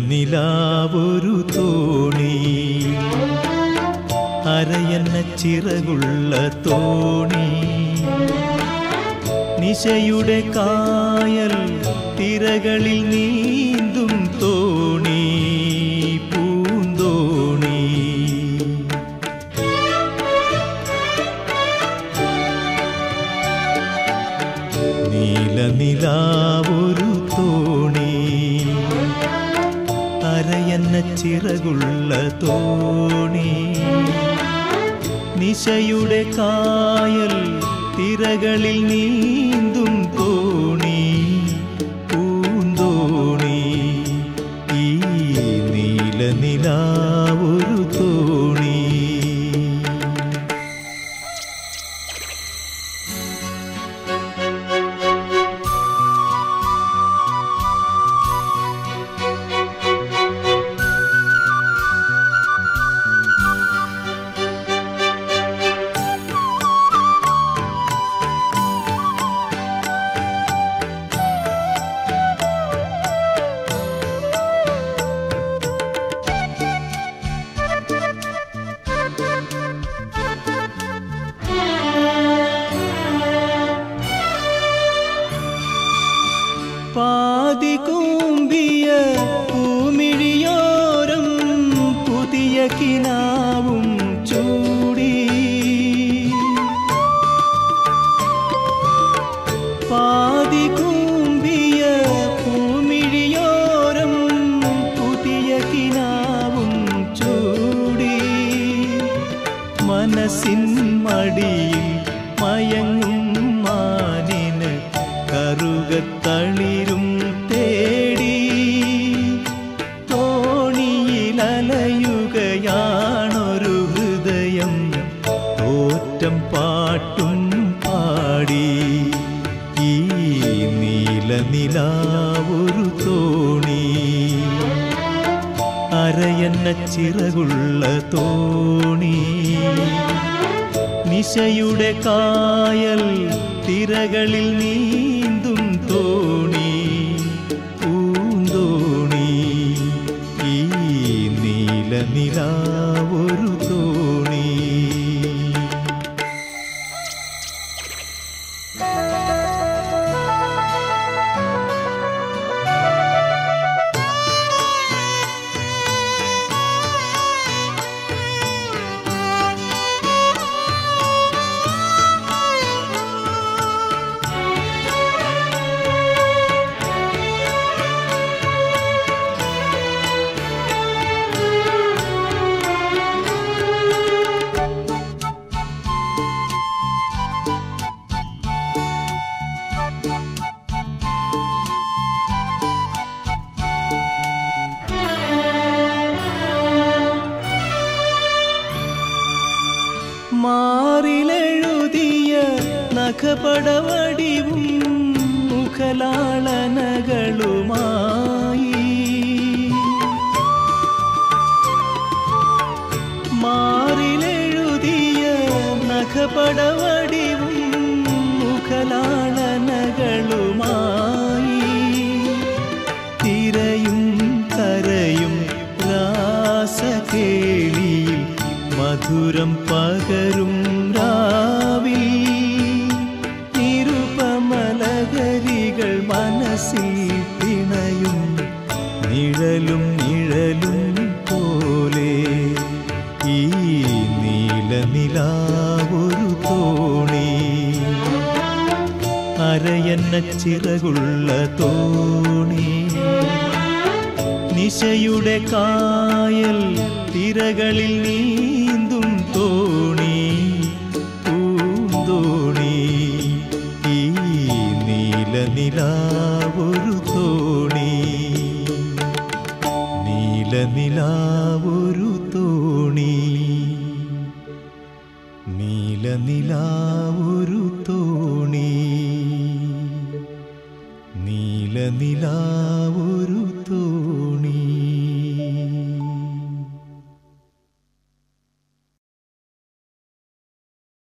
നീലനിലാവൊരു തോണി അരയന്ന ചിറകുള്ള തോണി നിശയുടെ കായൽ തിരകളിൽ നീന്തും തോണി പൂന്തോണി നീലനിലാവൊരു തോണി അരയന്ന ചിറകുള്ള തോണി നിശയുടെ കായൽ തിരകളിൽ നീന്തും തോണി പൂന്തോണി ഈ നീലനിലാവൊരു തോണി പാതി കൂമ്പിയ പൂമിഴിയോരം പുതിയ കിനാവും ചൂടി പാതി കൂമ്പിയ പൂമിഴിയോരം പുതിയ കിനാവും ചൂടി മനസ്സിൻ മടിയിൽ മയങ്ങും മാനിന് കറുകത്തളിരും തേടി തോണിയിലലയുകയാണൊരു ഹൃദയം തോറ്റം പാട്ടും പാടി ഈ നീലനിലാവൊരു തോണി അരയന്ന ചിറകുള്ള തോണി നിശയുടെ കായൽ തിരകളിൽ നീന്തും തോണി പൂന്തോണി ഈ നീലനിലാവൊരു തോണി മാറിലെഴുതിയ നഖപടവടിവും മുഖലാളനകളുമായി മാറിലെഴുതിയ നഖപടവടിവും മുഖലാളനകളുമായി തിരയും കരയും രാസകേളിയിൽ മധുരം പകരും രാവിൽ നിരുപമലകരികൾ മനസ്സിൽ പിണയും നിഴലും നിഴലും പോലെ ഈ നീലനിലാവൊരു തോണി അരയന്ന ചിറകുള്ള തോണി നിശയുടെ കായൽ തിരകളിൽ നീന്തും തോണി പൂന്തോണി ഈ നീലനിലാവൊരു തോണി നീലനിലാവൊരു തോണി നീലനിലാവൊരു തോണി നീലനിലാ